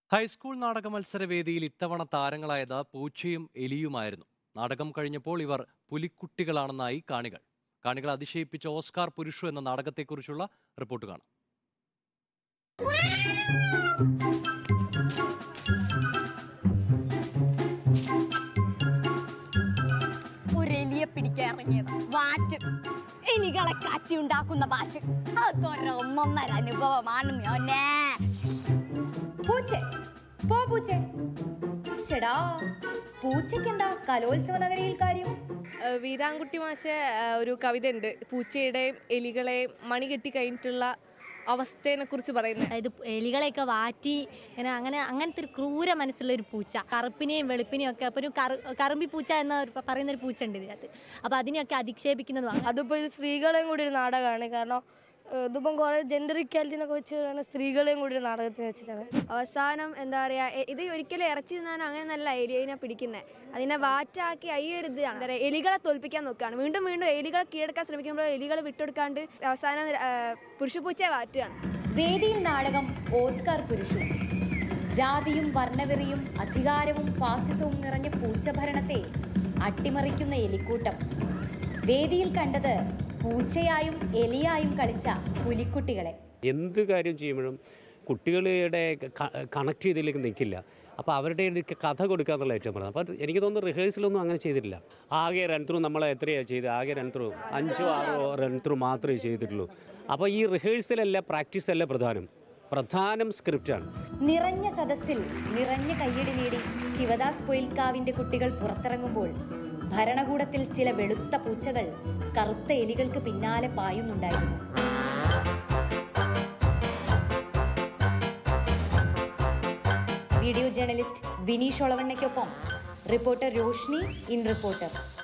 high school നാടക മത്സരവേദിയിൽ ഇത്തവണ താരങ്ങളായത് പൂച്ചയും എലിയുമായിരുന്നു നാടകം കഴിഞ്ഞപ്പോൾ ഇവർ പുലിക്കുട്ടികളാണെന്നായി കാണികൾ കാണികൾ അതിശയിപ്പിച്ച ഓസ്കാർ പുരുഷു എന്ന നാടകത്തെക്കുറിച്ചുള്ള റിപ്പോർട്ട് കാണാം ഒരു എലിയെ പിടിക്കാൻ ഇറങ്ങിയത് വാറ്റ് എലികളെ കാച്ചി ഉണ്ടാക്കുന്ന വാറ്റ് അതൊരൊന്നൊന്നര അനുഭവമാണ് മോനെ പൂച്ച പോ പൂച്ച ശടാ പൂച്ചയ്ക്കെന്താ കലോത്സവ നഗരിയിൽ കാര്യം ഏഹ് വീരാൻകുട്ടി മാഷ ഒരു കവിത ഉണ്ട് പൂച്ചയുടെയും എലികളെയും മണി കെട്ടി കഴിഞ്ഞിട്ടുള്ള അവസ്ഥയെ കുറിച്ച് പറയുന്നത് അതായത് എലികളെയൊക്കെ വാറ്റി ഇങ്ങനെ അങ്ങനെ അങ്ങനത്തെ ഒരു ക്രൂര മനസ്സുള്ള ഒരു പൂച്ച കറുപ്പിനെയും വെളുപ്പിനെയും ഒക്കെ അപ്പോൾ ഒരു കറു കറുമ്പി പൂച്ച എന്ന ഒരു പ- പറയുന്ന ഒരു പൂച്ച ഉണ്ട് ഇതിനകത്ത് അപ്പോൾ അതിനെയൊക്കെ അധിക്ഷേപിക്കുന്നതുമാണ് അതിപ്പോൾ ഇത് സ്ത്രീകളെയും കൂടി ഒരു നാടകമാണ് കാരണം ഏഹ് ഇതിപ്പം കുറേ ജെൻഡർ ഇക്വാലിറ്റിനൊക്കെ വെച്ചിട്ടാണ് സ്ത്രീകളെയും കൂടി ഒരു നാടകത്തിന് വെച്ചിട്ടാണ് അവസാനം എന്താ പറയാ എ- ഇത് ഒരിക്കലും ഇറച്ചി തിന്നാനോ അങ്ങനെ നല്ല എലിയെ പിടിക്കുന്നത് അതിനെ വാറ്റാക്കി ഈ ഒരു ഇതാണ് എന്താ പറയാ എലികളെ തോൽപ്പിക്കാൻ നോക്കുകയാണ് വീണ്ടും വീണ്ടും എലികളെ കീഴടക്കാൻ ശ്രമിക്കുമ്പോൾ എലികൾ വിട്ടുകൊടുക്കാണ്ട് അവസാനം ആ, പുരുഷപ്പൂച്ചയെ വാറ്റുകയാണ് വേദിയിൽ നാടകം ഓസ്കാർ പുരുഷു ജാതിയും വർണ്ണവെറിയും അധികാരവും ഫാസിസവും നിറഞ്ഞ പൂച്ചഭരണത്തെ അട്ടിമറിക്കുന്ന എലിക്കൂട്ടം വേദിയിൽ കണ്ടത് പൂച്ചയായും എലിയായും കളിച്ച പുലിക്കുട്ടികളെ എന്ത് കാര്യം ചെയ്യുമ്പോഴും കുട്ടികളുടെ കണക്ട് ചെയ്തതിലേക്ക് നിൽക്കില്ല അപ്പോൾ അവരുടെ ഇടയ്ക്ക് കഥ കൊടുക്കുക എന്നുള്ള ഏറ്റവും പ്രധാനം അപ്പോൾ എനിക്ക് തോന്നുന്നു റിഹേഴ്സലൊന്നും അങ്ങനെ ചെയ്തിട്ടില്ല ആകെ റൺ ത്രൂ നമ്മൾ എത്രയാണ് ചെയ്ത് ആകെ റൺ ത്രൂ അഞ്ചോ ആറോ റൺ ത്രൂ മാത്രമേ ചെയ്തിട്ടുള്ളൂ അപ്പോൾ ഈ റിഹേഴ്സലല്ല പ്രാക്ടീസ് അല്ല പ്രധാനം പ്രധാനം സ്ക്രിപ്റ്റാണ് നിറഞ്ഞ സദസ്സിൽ നിറഞ്ഞ കയ്യടി നേടി ശിവദാസ് പൊയിൽക്കാവിന്റെ കുട്ടികൾ പുറത്തിറങ്ങുമ്പോൾ ഭരണകൂടത്തിൽ ചില വെളുത്ത പൂച്ചകൾ കറുത്ത എലികൾക്ക് പിന്നാലെ പായുന്നുണ്ടായിരുന്നു വീഡിയോ ജേർണലിസ്റ്റ് വിനീഷ് ഒളവണ്ണയ്ക്കൊപ്പം റിപ്പോർട്ടർ രോഷ്നി ഇൻ റിപ്പോർട്ടർ